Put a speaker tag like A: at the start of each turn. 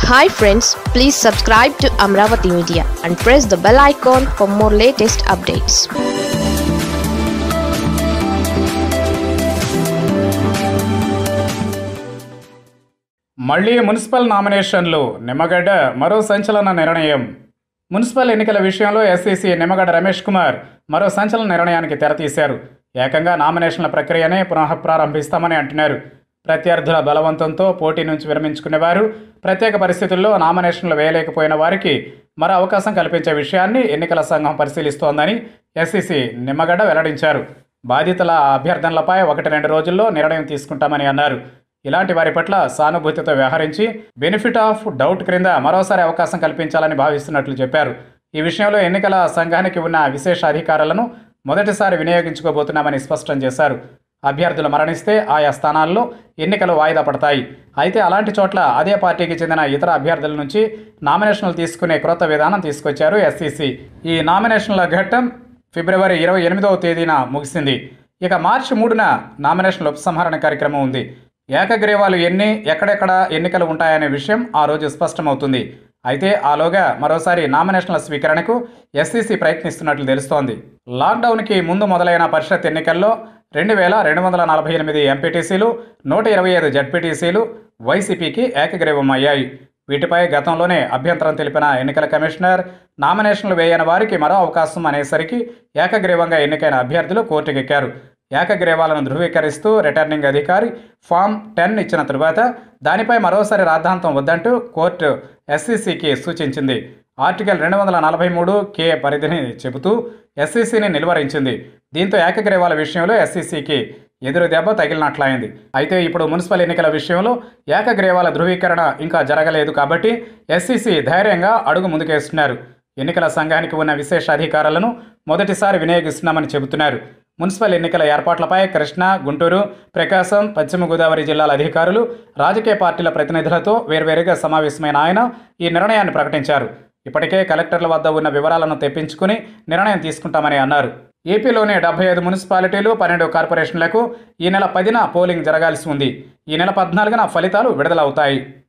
A: hi friends please subscribe to Amaravati media and press the bell icon for more latest updates
B: మళ్లీ municipal నామినేషన్లు నిమ్మగడ్డ మరో సంచలన నిర్ణయం municipal ఎన్నికల విషయంలో ఎస్సీసీ నిమ్మగడ్డ రమేష్ కుమార్ మరో సంచలన నిర్ణయానికి తెరతీశారు ఏకంగా నామినేషన్ల ప్రక్రియనే పునః ప్రారంభిస్తామని అంటున్నారు ప్రత్యర్థుల బలవంతంతో పోటీ నుంచి విరమించుకునేవారు ప్రత్యేక పరిస్థితుల్లో నామినేషన్లు వేయలేకపోయిన వారికి మరో అవకాశం కల్పించే విషయాన్ని ఎన్నికల సంఘం పరిశీలిస్తోందని ఎస్సీసీ నిమ్మగడ్డ వెల్లడించారు బాధితుల అభ్యర్థనలపై ఒకటి రెండు రోజుల్లో నిర్ణయం తీసుకుంటామని అన్నారు ఇలాంటి వారి పట్ల సానుభూతితో వ్యవహరించి బెనిఫిట్ ఆఫ్ డౌట్ క్రింద మరోసారి అవకాశం కల్పించాలని భావిస్తున్నట్లు చెప్పారు ఈ విషయంలో ఎన్నికల సంఘానికి ఉన్న విశేష అధికారాలను మొదటిసారి వినియోగించుకోబోతున్నామని స్పష్టం చేశారు అభ్యర్థులు మరణిస్తే ఆయా స్థానాల్లో ఎన్నికలు వాయిదా పడతాయి అయితే అలాంటి చోట్ల అదే పార్టీకి చెందిన ఇతర అభ్యర్థుల నుంచి నామినేషన్లు తీసుకునే క్రొత్త విధానం తీసుకొచ్చారు ఎస్సీసీ ఈ నామినేషన్ల ఘట్టం ఫిబ్రవరి ఇరవై ఎనిమిదవ తేదీన ముగిసింది ఇక మార్చి మూడున నామినేషన్ల ఉపసంహరణ కార్యక్రమం ఉంది ఏకగ్రీవాలు ఎన్ని ఎక్కడెక్కడ ఎన్నికలు ఉంటాయనే విషయం ఆ రోజు స్పష్టమవుతుంది అయితే ఆలోగా మరోసారి నామినేషన్ల స్వీకరణకు ఎస్సీసీ ప్రయత్నిస్తున్నట్లు తెలుస్తోంది లాక్డౌన్కి ముందు మొదలైన పరిషత్ ఎన్నికల్లో రెండు వేల రెండు వందల నలభై ఎనిమిది ఎంపీటీసీలు నూట ఇరవై ఐదు జడ్పీటీసీలు వైసీపీకి ఏకగ్రీవం అయ్యాయి వీటిపై గతంలోనే అభ్యంతరం తెలిపిన ఎన్నికల కమిషనర్ నామినేషన్లు వేయని వారికి మరో అవకాశం అనేసరికి ఏకగ్రీవంగా ఎన్నికైన అభ్యర్థులు కోర్టుకెక్కారు ఏకగ్రీవాలను ధృవీకరిస్తూ రిటర్నింగ్ అధికారి ఫామ్ టెన్ ఇచ్చిన తరువాత దానిపై మరోసారి రాద్ధాంతం వద్దంటూ కోర్టు ఎస్సీసీకి సూచించింది ఆర్టికల్ రెండు వందల నలభై మూడు కే పరిధిని చెబుతూ ఎస్సీసీని నిలువరించింది దీంతో ఏకగ్రీవాల విషయంలో ఎస్సీసీకి ఎదురు దెబ్బ తగిలినట్లయింది అయితే ఇప్పుడు మున్సిపల్ ఎన్నికల విషయంలో ఏకగ్రీవాల ధృవీకరణ ఇంకా జరగలేదు కాబట్టి ఎస్సీసీ ధైర్యంగా అడుగు ముందుకేస్తున్నారు ఎన్నికల సంఘానికి ఉన్న విశేష అధికారాలను మొదటిసారి వినియోగిస్తున్నామని చెబుతున్నారు మున్సిపల్ ఎన్నికల ఏర్పాట్లపై కృష్ణా గుంటూరు ప్రకాశం పశ్చిమ గోదావరి జిల్లాల అధికారులు రాజకీయ పార్టీల ప్రతినిధులతో వేర్వేరుగా సమావేశమైన ఆయన ఈ నిర్ణయాన్ని ప్రకటించారు ఇప్పటికే కలెక్టర్ల వద్ద ఉన్న వివరాలను తెప్పించుకుని నిర్ణయం తీసుకుంటామని అన్నారు ఏపీలోని డెబ్బై ఐదు మున్సిపాలిటీలు పన్నెండు కార్పొరేషన్లకు ఈ నెల పదిన పోలింగ్ జరగాల్సి ఉంది ఈ నెల పద్నాలుగున ఫలితాలు విడుదలవుతాయి